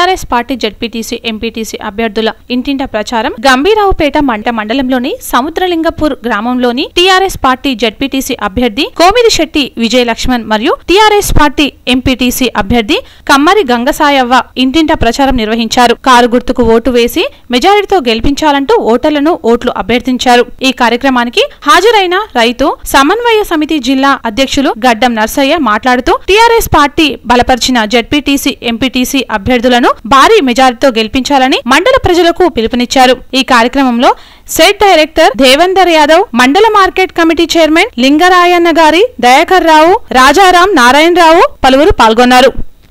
TRS party ZPTC MPTC అభ్యర్థుల ఇంటింట ప్రచారం గంభీరావుపేట మంట మండలంలోని సముద్రలింగపూర్ గ్రామంలోని టీఆర్ఎస్ పార్టీ జడ్పీటీసీ అభ్యర్థి కోమిరిశెట్టి విజయ లక్ష్మణ్ మరియు టీఆర్ఎస్ పార్టీ ఎంపీటీసీ అభ్యర్థి కమ్మరి గంగసాయవ్వ ఇంటింట ప్రచారం నిర్వహించారు కారు గుర్తుకు ఓటు వేసి మెజారిటీతో గెలిపించాలంటూ ఓటర్లను ఓట్లు అభ్యర్థించారు ఈ కార్యక్రమానికి హాజరైన రైతు సమన్వయ సమితి జిల్లా అధ్యక్షులు గడ్డం నర్సయ్య మాట్లాడుతూ టీఆర్ఎస్ పార్టీ బలపరిచిన జడ్పీటీసీ ఎంపీటీసీ అభ్యర్థులను భారీ మెజారిటీతో గెలిపించాలని మండల ప్రజలకు పిలుపునిచ్చారు ఈ కార్యక్రమంలో సెట్ డైరెక్టర్ దేవేందర్ యాదవ్ మండల మార్కెట్ కమిటీ చైర్మన్ లింగరాయన్న గారి దయాకర్ రావు రాజారాం నారాయణరావు పలువురు పాల్గొన్నారు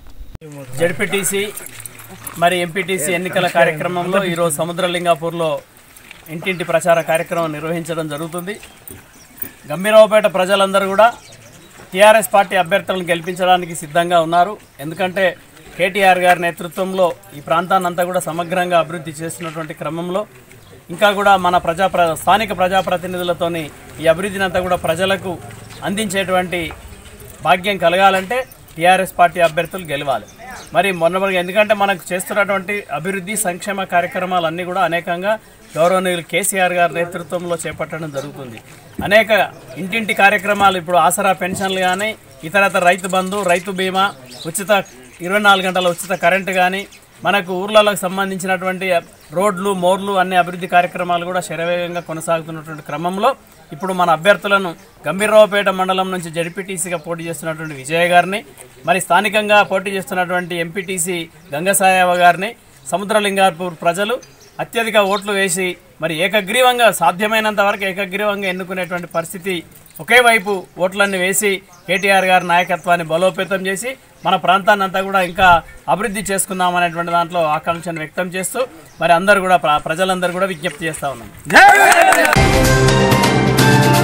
జడ్పీటీసీ మరి ఎంపీటీసీ ఎన్నికల కార్యక్రమంలో ఈరోజు సముద్రలింగాపూర్లో ఇంటింటి ప్రచార కార్యక్రమం నిర్వహించడం జరుగుతుంది గంభీరావుపేట ప్రజలందరూ కూడా టీఆర్ఎస్ పార్టీ అభ్యర్థులను గెలిపించడానికి సిద్ధంగా ఉన్నారు ఎందుకంటే కేటీఆర్ గారి నేతృత్వంలో ఈ ప్రాంతాన్ని అంతా కూడా సమగ్రంగా అభివృద్ధి చేస్తున్నటువంటి క్రమంలో ఇంకా కూడా మన ప్రజా ప్ర స్థానిక ప్రజాప్రతినిధులతోని ఈ అభివృద్ధిని అంతా కూడా ప్రజలకు అందించేటువంటి భాగ్యం కలగాలంటే టీఆర్ఎస్ పార్టీ అభ్యర్థులు గెలవాలి మరి మొన్న ఎందుకంటే మనకు చేస్తున్నటువంటి అభివృద్ధి సంక్షేమ కార్యక్రమాలు అన్నీ కూడా అనేకంగా గౌరవనీయులు కేసీఆర్ గారి నేతృత్వంలో చేపట్టడం జరుగుతుంది అనేక ఇంటింటి కార్యక్రమాలు ఇప్పుడు ఆసరా పెన్షన్లు కానీ ఇతరతర రైతు బంధు రైతు బీమా ఉచిత ఇరవై నాలుగు గంటల ఉచిత కరెంటు కానీ మనకు ఊర్లకు సంబంధించినటువంటి రోడ్లు మోర్లు అన్ని అభివృద్ధి కార్యక్రమాలు కూడా శరవేగంగా కొనసాగుతున్నటువంటి క్రమంలో ఇప్పుడు మన అభ్యర్థులను గంభీరరావుపేట మండలం నుంచి జడ్పీటీసీగా పోటీ చేస్తున్నటువంటి విజయ గారిని మరి స్థానికంగా పోటీ చేస్తున్నటువంటి ఎంపీటీసీ గంగసాయవ గారిని సముద్రలింగాపూర్ ప్రజలు అత్యధిక ఓట్లు వేసి మరి ఏకగ్రీవంగా సాధ్యమైనంత వరకు ఏకగ్రీవంగా ఎన్నుకునేటువంటి పరిస్థితి ఒకే వైపు ఓట్లన్నీ వేసి కేటీఆర్ గారి నాయకత్వాన్ని బలోపేతం చేసి మన ప్రాంతాన్ని అంతా కూడా ఇంకా అభివృద్ధి చేసుకుందాం అనేటువంటి దాంట్లో ఆకాంక్షను వ్యక్తం చేస్తూ మరి అందరూ కూడా ప్ర- ప్రజలందరూ కూడా విజ్ఞప్తి చేస్తా ఉన్నాం